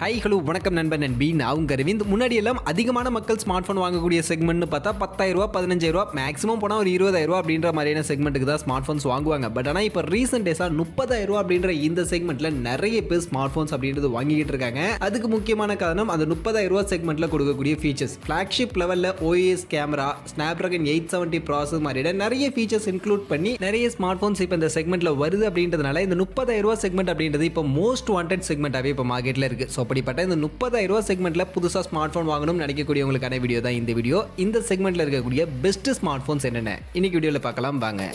high hello வணக்கம் நண்பன் நண்பி நான் உங்க அரவிந்த் முன்னாடி எல்லாம் அதிகமான மக்கள் ஸ்மார்ட் ஃபோன் வாங்கக்கூடிய செக்மெண்ட்னு பார்த்தா பத்தாயிரம் ரூபா பதினஞ்சாயிரம் ரூபா மேக்ஸிமம் போனால் ஒரு இருபதாயிரம் ரூபா அப்படின்ற மாதிரியான செக்மெண்ட்டுக்கு தான் ஸ்மார்ட் ஃபோன்ஸ் வாங்குவாங்க பட் ஆனால் இப்போ ரீசெண்ட் டேஸாக முப்பதாயிரம் ரூபா அப்படின்ற இந்த செக்மெண்ட்ல நிறைய பேர் ஸ்மார்ட் ஃபோன்ஸ் அப்படின்றது வாங்கிக்கிட்டு இருக்காங்க அதுக்கு முக்கியமான காரணம் அந்த முப்பதாயிரம் ரூபா செக்மெண்ட்ல கொடுக்கக்கூடிய ஃபீச்சர்ஸ் ஃபிளாக்ஷிப் லெவலில் OS camera Snapdragon eight seventy processor மாதிரியான நிறைய ஃபீச்சர்ஸ் இன்க்ளூட் பண்ணி நிறைய ஸ்மார்ட் ஃபோன்ஸ் இப்போ இந்த செக்மெண்ட்ல வருது அப்படின்றதுனால இந்த முப்பதாயிரம் ரூபா செக்மெண்ட் அப்படின்றது இப்போ மோஸ்ட் வாண்டட் செக்மெண்ட்டாகவே இப்போ மார்க்கெட்டில் இருக்கு ஸோ அப்படிப்பட்ட இந்த முப்பதாயிரம் ரூபா செக்மெண்ட்ல புதுசாக ஸ்மார்ட் ஃபோன் வாங்கணும்னு நினைக்கக்கூடியவங்களுக்கான வீடியோ தான் இந்த வீடியோ இந்த செக்மெண்ட்ல இருக்கக்கூடிய பெஸ்ட் ஸ்மார்ட் ஃபோன்ஸ் என்னென்ன இன்னைக்கு வீடியோவில் பார்க்கலாம் வாங்க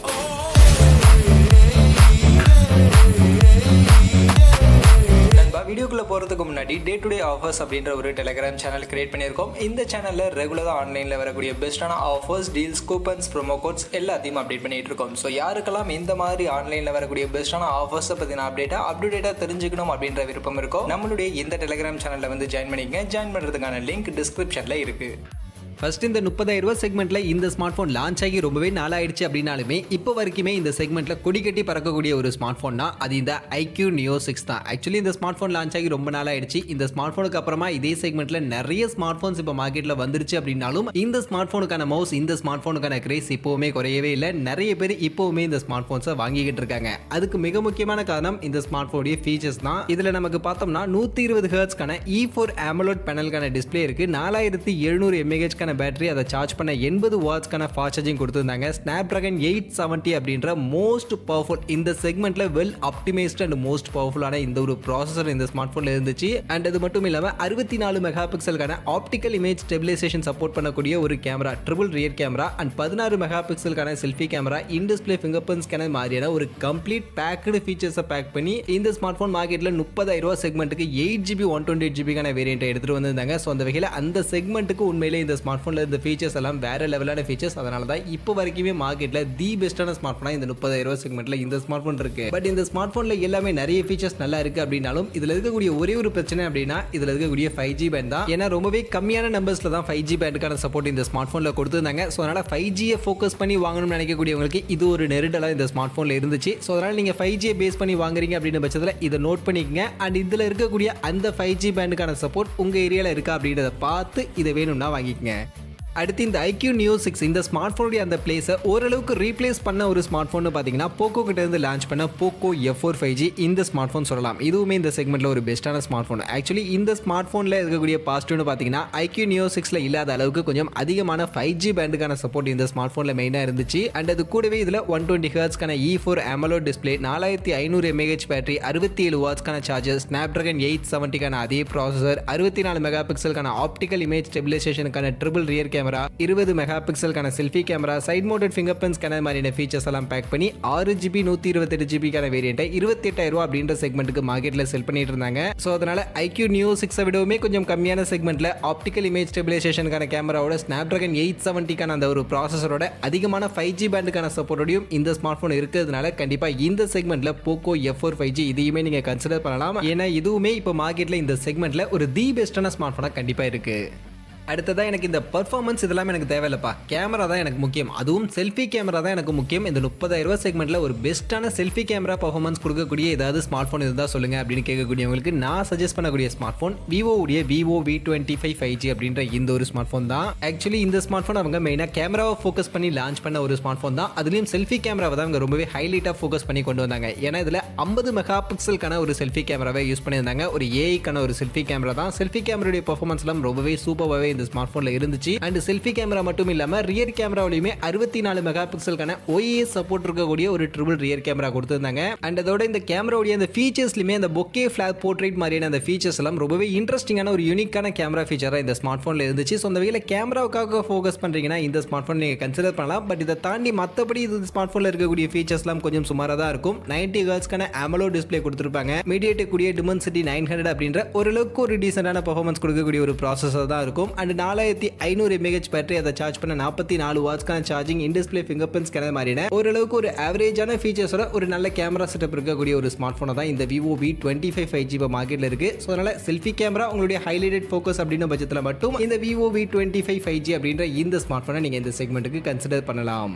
நண்பா வீடியோக்குள்ள போகிறதுக்கு முன்னாடி டே டு டே ஆஃபர்ஸ் அப்படின்ற ஒரு டெலிகிராம் சேனல் கிரியேட் பண்ணியிருக்கோம் இந்த சேனலில் ரெகுலராக ஆன்லைனில் வரக்கூடிய பெஸ்ட்டான offers deals coupons promo codes எல்லாத்தையும் அப்டேட் பண்ணிட்டு இருக்கோம் ஸோ யாருக்கெல்லாம் இந்த மாதிரி ஆன்லைனில் வரக்கூடிய பெஸ்ட்டான ஆஃபர்ஸை பற்றின அப்டேட்டாக அப்டேட்டாக தெரிஞ்சுக்கணும் அப்படின்ற விருப்பம் இருக்கோ நம்மளுடைய இந்த டெலிகிராம் சேனலில் வந்து ஜாயின் பண்ணிக்கங்க ஜாயின் பண்ணுறதுக்கான லிங்க் டிஸ்கிரிப்ஷனில் இருக்குது ஃபர்ஸ்ட் இந்த முப்பதாயிரம் ரூபாய் செக்மெண்ட்ல இந்த ஸ்மார்ட் ஃபோன் லான்ச் ஆகி ரொம்பவே நாளாயிடுச்சு அப்படின்னாலுமே இப்போ வரைக்குமே இந்த செக்மெண்ட்ல கொடி கட்டி பறக்கக்கூடிய ஒரு ஸ்மார்ட் ஃபோன்னா அது இந்த ஐக்யூ நியோ சிக்ஸ் தான் ஆக்சுவலி இந்த ஸ்மார்ட் ஃபோன் லான்ச் ஆகி ரொம்ப நாள் ஆயிடுச்சு இந்த ஸ்மார்ட் ஃபோனுக்கு அப்புறமா இதே செக்மெண்ட்ல நிறைய ஸ்மார்ட் ஃபோன்ஸ் இப்போ மார்க்கெட்ல வந்துருச்சு அப்படின்னாலும் இந்த ஸ்மார்ட் ஃபோனுக்கான மவுஸ் இந்த ஸ்மார்ட் ஃபோனுக்கான கிரேஸ் இப்போவுமே குறையவே இல்லை நிறைய பேர் இப்போவுமே இந்த ஸ்மார்ட் ஃபோன்ஸை வாங்கிக்கிட்டு இருக்காங்க அதுக்கு மிக முக்கியமான காரணம் இந்த ஸ்மார்ட் ஃபோனுடைய ஃபீச்சர்ஸ் தான் இதுல நமக்கு பார்த்தோம்னா நூத்தி இருபது ஹர்ட்ஸ்க்கான இ ஃபோர் ஆமலோட் பேனலுக்கான டிஸ்பிளே இருக்கு நாலாயிரத்தி எழுநூறு எம்ஏஹெச்க்கான பேட்டரி அதை சார்ஜ் பண்ண எண்பது வாட்ஸ்க்கான ஃபாஸ்ட் சார்ஜிங் கொடுத்துருந்தாங்க ஸ்னாப் ட்ராகன் எயிட் செவன்ட்டி அப்படின்ற மோஸ்ட் பவர்ஃபுல் இந்த செக்மெண்ட்ல வெல் ஆப்டிமைஸ்ட் அண்ட் மோஸ்ட் பவர்ஃபுல்லான இந்த ஒரு ப்ராசஸர் இந்த ஸ்மார்ட் ஃபோன்ல இருந்துச்சு அண்ட் அது மட்டும் இல்லாம அறுபத்தி நாலு மெகா பிக்சலுக்கான ஆப்டிக்கல் இமேஜ் ஸ்டெபிலைசேஷன் சப்போர்ட் பண்ணக்கூடிய ஒரு camera triple rear camera and பதினாறு மெகா பிக்சலுக்கான selfie camera in display fingerprint scanner மாதிரியான ஒரு கம்ப்ளீட் பேக்கடு ஃபீச்சர்ஸை பேக் பண்ணி இந்த ஸ்மார்ட் ஃபோன் மார்க்கெட்ல முப்பதாயிரம் ரூபாய் செக்மெண்ட்டுக்கு eight GB one twenty eight ஜிபிக்கான வேரியண்ட்டை எடுத்துட்டு வந்திருந்தாங்க ஸோ அந்த வகையில் அந்த செக்மெண்ட்டுக்கு உண்மையிலே இந்த ஸ்மார்ட் ஃபோனில் இந்த ஃபீச்சர்ஸ் எல்லாம் வேற லெவலான ஃபீச்சர்ஸ் அதனால தான் இப்போ வரைக்குமே மார்க்கெட்டில் தி பெஸ்ட்டான ஸ்மார்ட் ஃபோனாக இந்த முப்பதாயிரம் ரூபாய் செக்மெண்ட்டில் இந்த ஸ்மார்ட் ஃபோன் இருக்கு பட் இந்த ஸ்மார்ட் ஃபோனில் எல்லாமே நிறைய ஃபீச்சர்ஸ் நல்லா இருக்கு அப்படின்னாலும் இதில் இருக்கக்கூடிய ஒரே ஒரு பிரச்சனை அப்படின்னா இதில் இருக்கக்கூடிய ஃபைவ் ஜி பேண்ட் தான் ஏன்னா ரொம்பவே கம்மியான நம்பர்ஸில் தான் ஃபைவ் ஜி பேண்டுக்கான சப்போர்ட் இந்த ஸ்மார்ட் ஃபோனில் கொடுத்துருந்தாங்க ஸோ அதனால் ஃபைவ் ஜியை ஃபோக்கஸ் பண்ணி வாங்கணும்னு நினைக்கக்கூடியவங்களுக்கு இது ஒரு நெருடலாக இந்த ஸ்மார்ட் ஃபோனில் இருந்துச்சு ஸோ அதனால் நீங்கள் ஃபைவ் ஜியை பேஸ் பண்ணி வாங்குறீங்க அப்படின்ற பட்சத்தில் இதை நோட் பண்ணிக்கங்க அண்ட் இதில் இருக்கக்கூடிய அந்த ஃபைவ் ஜி பேண்டுக்கான சப்போர்ட் உங்கள் ஏரியாவில் இருக்கா அப்படின்றத பார்த்து இதை வேணும்னா வாங்கிக்கங்க அடுத்து இந்த ஐக்யூ நியூ சிக்ஸ் இந்த ஸ்மார்ட் ஃபோனுடைய அந்த பிளேஸை ஓரளவுக்கு ரீப்ளேஸ் பண்ண ஒரு ஸ்மார்ட் ஃபோன் பார்த்தீங்கன்னா போக்கோ கிட்ட இருந்து லான்ச் பண்ண POCO F four five G இந்த ஸ்மார்ட் ஃபோன் சொல்லலாம் இதுவுமே இந்த செக்மெண்ட்டில் ஒரு பெஸ்ட்டான ஸ்மார்ட் ஃபோன் ஆக்சுவலி இந்த ஸ்மார்ட் ஃபோனில் இருக்கக்கூடிய பாசிட்டிவ்னு பார்த்தீங்கன்னா ஐக்யூ நியூ சிக்ஸில் இல்லாத அளவுக்கு கொஞ்சம் அதிகமான ஃபைவ் ஜி பேண்டுக்கான சப்போர்ட் இந்த ஸ்மார்ட் ஃபோனில் மெயினாக இருந்துச்சு அண்ட் அது கூடவே இதில் ஒன் டுவெண்ட்டி ஹர்ட்ஸ்க்கான இ ஃபோர் AMOLED டிஸ்பிளே நாலாயிரத்தி ஐநூறு எம்ஏஹெச் பேட்டரி அறுபத்தி ஏழு வாட்ஸ்க்கான சார்ஜர் ஸ்னாப் ட்ராகன் எயிட் செவன்ட்டிக்கான அதே ப்ராசஸர் அறுபத்தி நாலு மெகா பிக்சலுக்கான ஆப்டிக்கல் இமேஜ் ஸ்டெபிலைசேஷனுக்கான ட்ரிபிள் ரியர் கேமரா இருபது மெகா பிக்சலுக்கான selfie camera side mounted fingerprint scanner மாதிரியான ஃபீச்சர்ஸ் எல்லாம் பேக் பண்ணி ஆறு ஜிபி நூற்றி இருபத்தெட்டு ஜிபிக்கான வேரியண்ட்டை இருபத்தெட்டாயிரம் ரூபா அப்படின்ற செக்மெண்ட்டுக்கு மார்க்கெட்டில் செல் பண்ணிட்டு இருந்தாங்க ஸோ அதனால ஐக்யூ நியூ சிக்ஸை விடவுமே கொஞ்சம் கம்மியான செக்மெண்ட்டில் ஆப்டிக்கல் இமேஜ் ஸ்டெபிலைசேஷனுக்கான கேமராவோட ஸ்னாப் ட்ராகன் எயிட் செவன்ட்டிக்கான அந்த ஒரு ப்ராசஸரோட அதிகமான ஃபைவ் ஜி பேண்டுக்கான சப்போர்ட்டோடையும் இந்த ஸ்மார்ட் ஃபோன் இருக்கிறதுனால கண்டிப்பாக இந்த செக்மெண்ட்டில் POCO F four five G இதையுமே நீங்கள் கன்சிடர் பண்ணலாம் ஏன்னா இதுவுமே இப்போ மார்க்கெட்டில் இந்த செக்மெண்ட்டில் ஒரு தி பெஸ்ட்டான ஸ்மார்ட் ஃபோனாக கண்டிப்பாக இருக்குது அடுத்ததாக எனக்கு இந்த பர்ஃபார்மன்ஸ் இதெல்லாம் எனக்கு தேவையில்லப்பா கேமரா தான் எனக்கு முக்கியம் அதுவும் செல்ஃபி கேமரா தான் எனக்கு முக்கியம் இந்த முப்பதாயிரம் ரூபாய் செக்மெண்ட்டில் ஒரு பெஸ்ட்டான செல்ஃபி கேமரா பர்ஃபார்மன்ஸ் கொடுக்கக்கூடிய ஏதாவது ஸ்மார்ட் ஃபோன் இருந்தால் சொல்லுங்க அப்படின்னு கேட்கக்கூடியவங்களுக்கு நான் சஜஸ்ட் பண்ணக்கூடிய ஸ்மார்ட் ஃபோன் விவோ உடைய Vivo V twenty five five G அப்படின்ற இந்த ஒரு ஸ்மார்ட் ஃபோன் தான் ஆக்சுவலி இந்த ஸ்மார்ட் ஃபோன் அவங்க மெயினாக கேமராவை ஃபோக்கஸ் பண்ணி லான்ச் பண்ண ஒரு ஸ்மார்ட் ஃபோன் தான் அதுலேயும் செல்ஃபி கேமராவை தான் அவங்க ரொம்பவே ஹைலைட்டாக ஃபோக்கஸ் பண்ணி கொண்டு வந்தாங்க ஏன்னா இதில் ஐம்பது மெகா பிக்சலுக்கான ஒரு செல்ஃபி கேமராவை யூஸ் பண்ணியிருந்தாங்க ஒரு ஏஐக்கான ஒரு செல்ஃபி கேமரா தான் செல்ஃபி கேமராவுடைய பர்ஃபார்மன்ஸ்லாம் ரொம்பவே சூப்பராகவே இந்த ஸ்மார்ட் ஃபோனில் இருந்துச்சு அண்ட் செல்ஃபி கேமரா மட்டும் இல்லாமல் ரியர் கேமராவிலையுமே அறுபத்தி நாலு மெகா பிக்சலுக்கான OIS சப்போர்ட் இருக்கக்கூடிய ஒரு ட்ரிபிள் ரியர் கேமரா கொடுத்துருந்தாங்க அண்ட் அதோட இந்த கேமராவுடைய அந்த ஃபீச்சர்ஸ்லையுமே அந்த பொக்கே ஃபிளாக் போர்ட்ரேட் மாதிரியான அந்த ஃபீச்சர்ஸ் எல்லாம் ரொம்பவே இன்ட்ரெஸ்டிங்கான ஒரு யூனிக்கான கேமரா ஃபீச்சராக இந்த ஸ்மார்ட் ஃபோனில் இருந்துச்சு ஸோ அந்த வகையில் கேமராவுக்காக ஃபோக்கஸ் பண்ணுறீங்கன்னா இந்த ஸ்மார்ட் ஃபோன் நீங்கள் கன்சிடர் பண்ணலாம் பட் இதை தாண்டி மற்றபடி இது ஸ்மார்ட் ஃபோனில் இருக்கக்கூடிய ஃபீச்சர்ஸ்லாம் கொஞ்சம் சுமாராக தான் இருக்கும் நைன்டி ஹர்ட்ஸ்க்கான AMOLED டிஸ்பிளே கொடுத்துருப்பாங்க மீடியேட்டக் கூடிய டிமென்சிட்டி நைன் ஹண்ட்ரட் அப்படின்ற ஓரளவுக்கு ஒரு டீசெண்டான பர்ஃபார்மன்ஸ் கொடுக்கக்கூடிய ஒரு ப்ராசஸர் தான் இருக்கும் அண்ட் நாலாயிரத்தி ஐநூறு எம்ஏஹெச் பேட்டரி அதை சார்ஜ் பண்ண நாற்பத்தி நாலு வாட்ஸ்க்கான charging in display fingerprint scanner மாதிரியான ஓரளவுக்கு ஒரு ஆவரேஜான ஃபீச்சர்ஸோட ஒரு நல்ல கேமரா செட்டப் இருக்கக்கூடிய ஒரு ஸ்மார்ட் ஃபோனை தான் இந்த Vivo V twenty five five G இப்போ மார்க்கெட்டில் இருக்கு ஸோ அதனால செல்ஃபி கேமரா உங்களுடைய ஹைலைட்டட் ஃபோக்கஸ் அப்படின்ற பட்சத்தில் மட்டும் இந்த Vivo V twenty five five G அப்படின்ற இந்த ஸ்மார்ட் ஃபோனை நீங்கள் இந்த செக்மெண்ட்டுக்கு கன்சிடர் பண்ணலாம்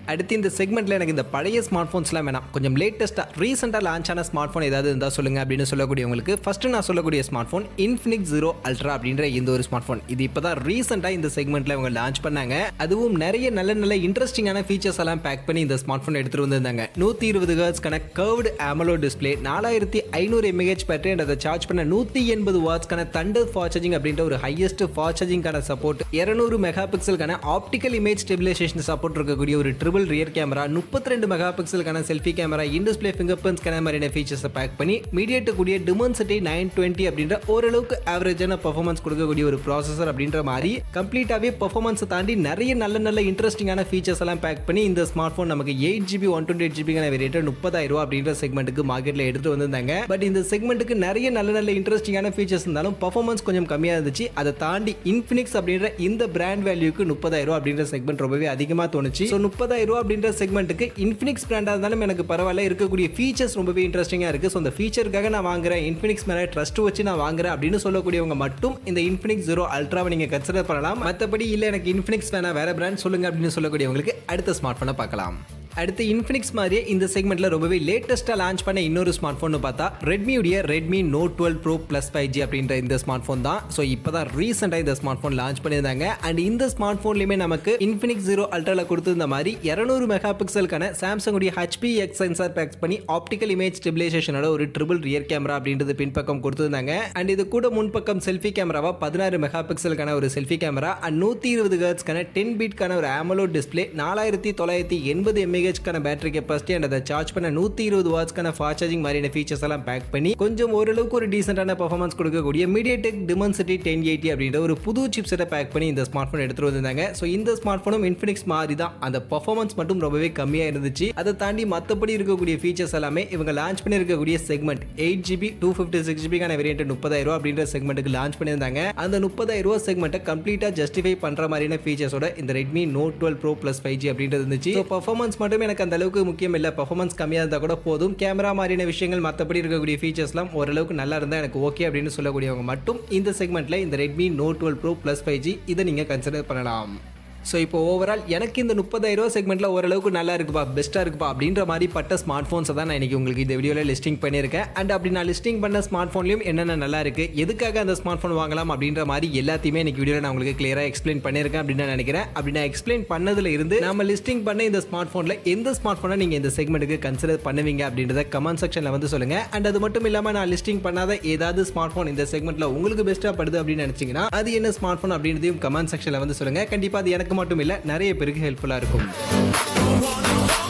அடுத்து இந்த செக்மெண்ட்டில் எனக்கு இந்த பழைய ஸ்மார்ட் ஃபோன்ஸ்லாம் வேணாம் கொஞ்சம் லேட்டஸ்ட்டாக ரீசெண்டாக லான்ச் ஆன ஸ்மார்ட் ஃபோன் ஏதாவது இருந்தால் சொல்லுங்க அப்படின்னு சொல்லக்கூடியவங்களுக்கு ஃபஸ்ட்டு நான் சொல்லக்கூடிய smart phone Infinix Zero Ultra அப்படின்ற இந்த ஒரு ஸ்மார்ட் ஃபோன் இது இப்போ தான் ரீசெண்டாக இந்த செக்மெண்ட்டில் இவங்க லான்ச் பண்ணாங்க அதுவும் நிறைய நல்ல நல்ல இன்ட்ரெஸ்டிங்கான ஃபீச்சர்ஸ் எல்லாம் பேக் பண்ணி இந்த ஸ்மார்ட் ஃபோன் எடுத்துகிட்டு வந்திருந்தாங்க நூற்றி இருபது ஹர்ட்ஸ்க்கான கர்வ்டு AMOLED டிஸ்பிளே நாலாயிரத்தி ஐநூறு எம்ஏஹெச் பேட்டரி அண்ட் அதை சார்ஜ் பண்ண நூற்றி எண்பது வாட்ஸ்க்கான தண்டர் ஃபார் சார்ஜிங் அப்படின்ற ஒரு ஹையஸ்ட் ஃபார் சார்ஜிங்கான சப்போர்ட் இருநூறு மெகா பிக்சலுக்கான ஆப்டிக்கல் இமேஜ் ஸ்டெபிலைசேஷன் சப்போர்ட் இருக்கக்கூடிய ஒரு ட்ரிபிள் ரியர் கேமரா முப்பத்தி ரெண்டு மெகா பிக்சலுக்கான selfie camera in display fingerprint scanner மாதிரியான ஃபீச்சர்ஸை பேக் பண்ணி மீடியேட் கூடிய டிமன்சிட்டி நைன் டுவெண்ட்டி அப்படின்ற ஓரளவுக்கு ஆவரேஜான பர்ஃபார்மன்ஸ் கொடுக்கக்கூடிய ஒரு ப்ராசஸர் அப்படின்ற மாதிரி கம்ப்ளீட்டாகவே பர்ஃபார்மன்ஸை தாண்டி நிறைய நல்ல நல்ல இன்ட்ரெஸ்டிங்கான ஃபீச்சர்ஸ் எல்லாம் பேக் பண்ணி இந்த ஸ்மார்ட் ஃபோன் நமக்கு eight GB one twenty eight ஜிபிக்கான வேரியேட்டர் முப்பதாயிரம் ரூபா அப்படின்ற செக்மெண்ட்டுக்கு மார்க்கெட்டில் எடுத்து வந்திருந்தாங்க பட் இந்த செக்மெண்ட்டுக்கு நிறைய நல்ல நல்ல இன்ட்ரெஸ்டிங்கான ஃபீச்சர்ஸ் இருந்தாலும் பர்ஃபார்மன்ஸ் கொஞ்சம் கம்மியாக இருந்துச்சு அதை தாண்டி இன்ஃபினிக்ஸ் அப்படின்ற இந்த பிராண்ட் வேல்யூக்கு முப்பதாயிரம் ரூபா அப்படின்ற செக்மெண்ட் ரொம்பவே அதிகமாக தோணுச்சு ஸோ முப்பதாயிரம் ரூபா அப்படின்ற செக்மெண்ட்டுக்கு இன்ஃபினிக்ஸ் பிராண்டாக இருந்தாலும் எனக்கு பரவாயில்ல இருக்கக்கூடிய ஃபீச்சர்ஸ் ரொம்பவே இன்ட்ரெஸ்டிங்காக இருக்குது ஸோ அந்த ஃபீச்சருக்காக நான் வாங்குறேன் இன்ஃபினிக்ஸ் மேலே ட்ரஸ்ட் வச்சு நான் வாங்குறேன் அப்படின்னு சொல்லக்கூடியவங்க மட்டும் இந்த இன்ஃபினிக்ஸ் ஜீரோ அல்ட்ராவை நீங்கள் கன்சிடர் பண்ணலாம் மற்றபடி இல்லை எனக்கு இன்ஃபினிக்ஸ் வேணா வேற பிராண்ட் சொல்லுங்க அப்படின்னு சொல்லக்கூடியவங்களுக்கு அடுத்த ஸ்மார்ட் ஃபோனை பார்க்கலாம் அடுத்து இன்ஃபினிக்ஸ் மாதிரியே இந்த செக்மெண்ட்ல ரொம்பவே லேட்டஸ்ட்டாக லான்ச் பண்ண இன்னொரு ஸ்மார்ட் ஃபோன் பார்த்தா ரெட்மியுடைய Redmi Note twelve Pro plus five G அப்படின்ற இந்த ஸ்மார்ட் ஃபோன் தான் ஸோ இப்போ தான் ரீசெண்டாக இந்த ஸ்மார்ட் ஃபோன் லான்ச் பண்ணியிருந்தாங்க அண்ட் இந்த ஸ்மார்ட் ஃபோன்லையுமே நமக்கு இன்ஃபினிக்ஸ் ஜீரோ அல்ட்ராவில் கொடுத்துருந்த மாதிரி இரநூறு மெகா பிக்சலுக்கான சாம்சங்குடைய ஹெச்பி எக்ஸ் சென்சார் பேக்ஸ் பண்ணி ஆப்டிக்கல் இமேஜ் ஸ்டெபிலைசேஷனோட ஒரு ட்ரிபிள் ரியர் கேமரா அப்படின்றது பின்பக்கம் கொடுத்துருந்தாங்க அண்ட் இது கூட முன்பக்கம் செல்ஃபி கேமராவா பதினாறு மெகா பிக்சலுக்கான ஒரு செல்ஃபி கேமரா அண்ட் நூற்றி இருபது ஹர்ட்ஸ்க்கான டென் பீட்கான ஒரு AMOLED டிஸ்பிளே நாலாயிரத்தி தொள்ளாயிரத்தி எண்பது எம்ஏஹெச்க்கான பேட்டரி கெப்பாசிட்டி அண்ட் அதை சார்ஜ் பண்ண நூற்றி இருபது வாட்ஸ்க்கான ஃபாஸ்ட் சார்ஜிங் மாதிரியான ஃபீச்சர்ஸ் எல்லாம் பேக் பண்ணி கொஞ்சம் ஓரளவுக்கு ஒரு டீசென்டான பர்ஃபார்மன்ஸ் கொடுக்கக்கூடிய மீடியடெக் டிமன்சிட்டி டென் எயிட்டி அப்படின்ற ஒரு புது சிப்செட்டை பேக் பண்ணி இந்த ஸ்மார்ட் ஃபோன் எடுத்துட்டு வந்திருந்தாங்க ஸோ இந்த ஸ்மார்ட் ஃபோனும் இன்ஃபினிக்ஸ் மாதிரி தான் அந்த பர்ஃபார்மன்ஸ் மட்டும் ரொம்பவே கம்மியாக இருந்துச்சு அதை தாண்டி மற்றபடி இருக்கக்கூடிய ஃபீச்சர்ஸ் எல்லாமே இவங்க லான்ச் பண்ணியிருக்கக்கூடிய segment eight GB two fifty six ஜிபிக்கான வேரியன்ட் முப்பதாயிரம் ரூபா அப்படின்ற செக்மெண்ட்டுக்கு லான்ச் பண்ணியிருந்தாங்க அந்த முப்பதாயிரம் ரூபா செக்மெண்ட்டை கம்ப்ளீட்டாக ஜஸ்டிஃபை பண்ணுற மாதிரியான ஃபீச்சர்ஸோட இந்த Redmi Note twelve Pro plus five G அப்படின்றது இருந்துச்சு ஸோ பர்ஃபார்மன்ஸ் மட்டும் எனக்கு அந்த அளவுக்கு முக்கியம் இல்லை பர்ஃபார்மன்ஸ் கம்மியாக இருந்தால் கூட போதும் கேமரா மாதிரியான விஷயங்கள் மற்றபடி இருக்கக்கூடிய ஃபீச்சர்ஸ்லாம் ஓரளவுக்கு நல்லா இருந்தால் எனக்கு ஓகே அப்படின்னு சொல்லக்கூடியவங்க மட்டும் இந்த செக்மெண்ட்டில் இந்த Redmi Note twelve Pro plus five G இதை நீங்கள் கன்சிடர் பண்ணலாம் ஸோ இப்போ ஓவரால் எனக்கு இந்த முப்பதாயிரம் ரூபா செக்மெண்ட்டில் ஓரளவுக்கு நல்லா இருக்குப்பா பெஸ்ட்டாக இருக்குப்பா அப்படின்ற மாதிரி பட்ட ஸ்மார்ட் ஃபோன்ஸை தான் நான் இன்றைக்கி உங்களுக்கு இந்த வீடியோவில் லிஸ்டிங் பண்ணியிருக்கேன் அண்ட் அப்படி நான் லிஸ்டிங் பண்ண ஸ்மார்ட் ஃபோன்லையும் என்னென்ன நல்லா இருக்குது எதுக்காக அந்த ஸ்மார்ட் ஃபோன் வாங்கலாம் அப்படின்ற மாதிரி எல்லாத்தையுமே இன்றைக்கி வீடியோவில் நான் உங்களுக்கு கிளியராக எக்ஸ்பிளைன் பண்ணியிருக்கேன் அப்படின்னு நான் நினைக்கிறேன் அப்படி நான் எக்ஸ்பிளைன் பண்ணதுல இருந்து நம்ம லிஸ்டிங் பண்ண இந்த ஸ்மார்ட் ஃபோனில் எந்த ஸ்மார்ட் ஃபோனை நீங்கள் இந்த செக்மெண்ட்டுக்கு கன்சிடர் பண்ணுவீங்க அப்படின்றத கமெண்ட் செக்ஷனில் வந்து சொல்லுங்கள் அண்ட் அது மட்டும் இல்லாமல் நான் லிஸ்டிங் பண்ணாத ஏதாவது ஸ்மார்ட் ஃபோன் இந்த செக்மெண்ட்டில் உங்களுக்கு பெஸ்ட்டாக படுது அப்படின்னு நினச்சிங்கன்னா அது என்ன ஸ்மார்ட் ஃபோன் அப்படின்றதையும் கமெண்ட் செக்ஷனில் வந்து சொல்லுங்கள் கண்டிப்பாக அது எனக்கு மட்டும் இல்லை நிறைய பேருக்கு ஹெல்ப்ஃபுல்லாக இருக்கும்